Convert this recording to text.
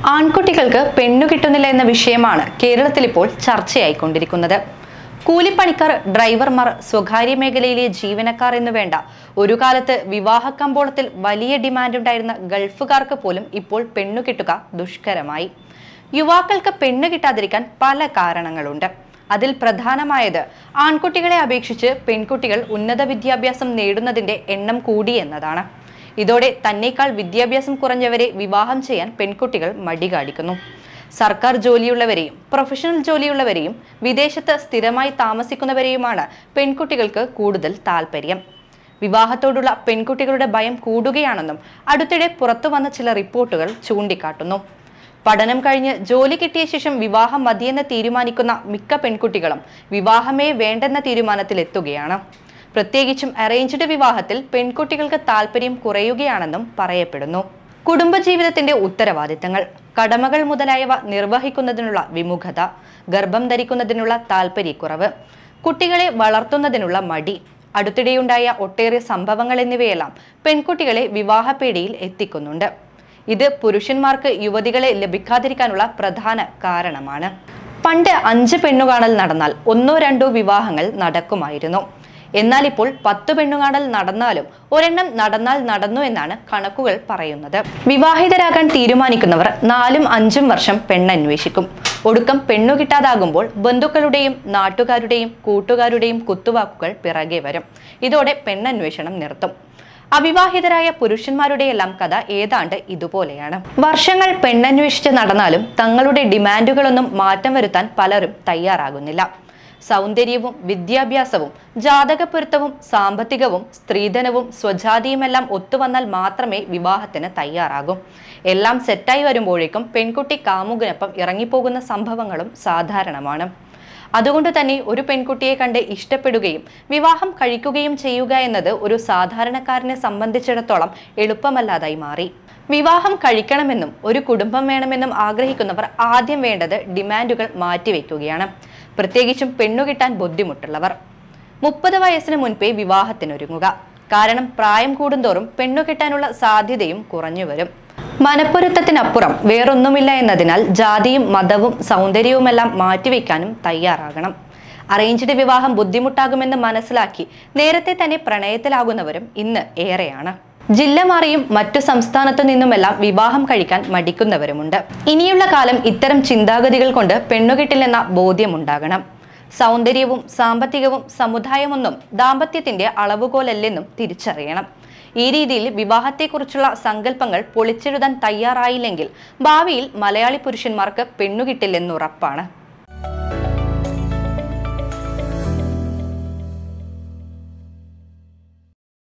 ആൺകുട്ടികൾക്ക് പെണ്ണു കിട്ടുന്നില്ല എന്ന വിഷയമാണ് കേരളത്തിൽ ഇപ്പോൾ ചർച്ചയായിക്കൊണ്ടിരിക്കുന്നത് കൂലിപ്പണിക്കാർ ഡ്രൈവർമാർ സ്വകാര്യ മേഖലയിലെ ജീവനക്കാർ എന്ന് വേണ്ട ഒരു കാലത്ത് വിവാഹ കമ്പോളത്തിൽ വലിയ ഡിമാൻഡ് ഉണ്ടായിരുന്ന ഗൾഫുകാർക്ക് പോലും ഇപ്പോൾ പെണ്ണു കിട്ടുക ദുഷ്കരമായി യുവാക്കൾക്ക് പെണ്ണു കിട്ടാതിരിക്കാൻ പല കാരണങ്ങളുണ്ട് അതിൽ പ്രധാനമായത് ആൺകുട്ടികളെ അപേക്ഷിച്ച് പെൺകുട്ടികൾ ഉന്നത വിദ്യാഭ്യാസം നേടുന്നതിന്റെ എണ്ണം കൂടി എന്നതാണ് ഇതോടെ തന്നേക്കാൾ വിദ്യാഭ്യാസം കുറഞ്ഞവരെ വിവാഹം ചെയ്യാൻ പെൺകുട്ടികൾ മടി കാണിക്കുന്നു സർക്കാർ ജോലിയുള്ളവരെയും പ്രൊഫഷണൽ ജോലിയുള്ളവരെയും വിദേശത്ത് സ്ഥിരമായി താമസിക്കുന്നവരെയുമാണ് പെൺകുട്ടികൾക്ക് കൂടുതൽ താല്പര്യം വിവാഹത്തോടുള്ള പെൺകുട്ടികളുടെ ഭയം കൂടുകയാണെന്നും അടുത്തിടെ പുറത്തു വന്ന ചില റിപ്പോർട്ടുകൾ ചൂണ്ടിക്കാട്ടുന്നു പഠനം കഴിഞ്ഞ് ജോലി കിട്ടിയ ശേഷം വിവാഹം മതിയെന്ന് തീരുമാനിക്കുന്ന മിക്ക പെൺകുട്ടികളും വിവാഹമേ വേണ്ടെന്ന തീരുമാനത്തിലെത്തുകയാണ് പ്രത്യേകിച്ചും അറേഞ്ച്ഡ് വിവാഹത്തിൽ പെൺകുട്ടികൾക്ക് താല്പര്യം കുറയുകയാണെന്നും പറയപ്പെടുന്നു കുടുംബജീവിതത്തിന്റെ ഉത്തരവാദിത്തങ്ങൾ കടമകൾ മുതലായവ നിർവഹിക്കുന്നതിനുള്ള വിമുഖത ഗർഭം ധരിക്കുന്നതിനുള്ള താല്പര്യക്കുറവ് കുട്ടികളെ വളർത്തുന്നതിനുള്ള മടി അടുത്തിടെയുണ്ടായ ഒട്ടേറെ സംഭവങ്ങൾ എന്നിവയെല്ലാം പെൺകുട്ടികളെ വിവാഹപ്പേടിയിൽ എത്തിക്കുന്നുണ്ട് ഇത് പുരുഷന്മാർക്ക് യുവതികളെ ലഭിക്കാതിരിക്കാനുള്ള പ്രധാന കാരണമാണ് പണ്ട് അഞ്ച് പെണ്ണുകാണൽ നടന്നാൽ ഒന്നോ രണ്ടോ വിവാഹങ്ങൾ നടക്കുമായിരുന്നു എന്നാൽ ഇപ്പോൾ പത്ത് പെണ്ണുകാണൽ നടന്നാലും ഒരെണ്ണം നടന്നാൽ നടന്നു എന്നാണ് കണക്കുകൾ പറയുന്നത് വിവാഹിതരാകാൻ തീരുമാനിക്കുന്നവർ നാലും അഞ്ചും വർഷം പെണ്ണന്വേഷിക്കും ഒടുക്കം പെണ്ണു കിട്ടാതാകുമ്പോൾ ബന്ധുക്കളുടെയും നാട്ടുകാരുടെയും കൂട്ടുകാരുടെയും കുത്തുവാക്കുകൾ പിറകെ വരും ഇതോടെ പെണ്ണന്വേഷണം നിർത്തും അവിവാഹിതരായ പുരുഷന്മാരുടെയെല്ലാം കഥ ഏതാണ്ട് ഇതുപോലെയാണ് വർഷങ്ങൾ പെണ്ണന്വേഷിച്ച് നടന്നാലും തങ്ങളുടെ ഡിമാൻഡുകളൊന്നും മാറ്റം വരുത്താൻ പലരും തയ്യാറാകുന്നില്ല സൗന്ദര്യവും വിദ്യാഭ്യാസവും ജാതകപ്പൊരുത്തവും സാമ്പത്തികവും സ്ത്രീധനവും സ്വജാതിയുമെല്ലാം ഒത്തുവന്നാൽ മാത്രമേ വിവാഹത്തിന് തയ്യാറാകൂ എല്ലാം സെറ്റായി വരുമ്പോഴേക്കും പെൺകുട്ടി കാമുകനൊപ്പം ഇറങ്ങിപ്പോകുന്ന സംഭവങ്ങളും സാധാരണമാണ് അതുകൊണ്ട് തന്നെ ഒരു പെൺകുട്ടിയെ കണ്ട് ഇഷ്ടപ്പെടുകയും വിവാഹം കഴിക്കുകയും ചെയ്യുക എന്നത് ഒരു സാധാരണക്കാരനെ സംബന്ധിച്ചിടത്തോളം എളുപ്പമല്ലാതായി മാറി വിവാഹം കഴിക്കണമെന്നും ഒരു കുടുംബം വേണമെന്നും ആഗ്രഹിക്കുന്നവർ ആദ്യം വേണ്ടത് ഡിമാൻഡുകൾ മാറ്റിവെക്കുകയാണ് പ്രത്യേകിച്ചും പെണ്ണുകിട്ടാൻ ബുദ്ധിമുട്ടുള്ളവർ മുപ്പത് വയസ്സിന് മുൻപേ വിവാഹത്തിനൊരുങ്ങുക കാരണം പ്രായം കൂടുന്തോറും പെണ്ണുകെട്ടാനുള്ള സാധ്യതയും കുറഞ്ഞു വരും മനപ്പൊരുത്തത്തിനപ്പുറം വേറൊന്നുമില്ല എന്നതിനാൽ ജാതിയും മതവും സൗന്ദര്യവുമെല്ലാം മാറ്റിവെക്കാനും തയ്യാറാകണം അറേഞ്ച്ഡ് വിവാഹം ബുദ്ധിമുട്ടാകുമെന്ന് മനസ്സിലാക്കി നേരത്തെ തന്നെ പ്രണയത്തിലാകുന്നവരും ഇന്ന് ഏറെയാണ് ജില്ല മാറിയും മറ്റു സംസ്ഥാനത്തു നിന്നുമെല്ലാം വിവാഹം കഴിക്കാൻ മടിക്കുന്നവരുമുണ്ട് ഇനിയുള്ള കാലം ഇത്തരം ചിന്താഗതികൾ കൊണ്ട് പെണ്ണുകിട്ടില്ലെന്ന ബോധ്യമുണ്ടാകണം സൗന്ദര്യവും സാമ്പത്തികവും സമുദായമൊന്നും ദാമ്പത്യത്തിന്റെ അളവുകോലല്ലെന്നും തിരിച്ചറിയണം ഈ രീതിയിൽ വിവാഹത്തെക്കുറിച്ചുള്ള സങ്കല്പങ്ങൾ പൊളിച്ചെഴുതാൻ തയ്യാറായില്ലെങ്കിൽ ഭാവിയിൽ മലയാളി പുരുഷന്മാർക്ക് പെണ്ണുകിട്ടില്ലെന്നുറപ്പാണ്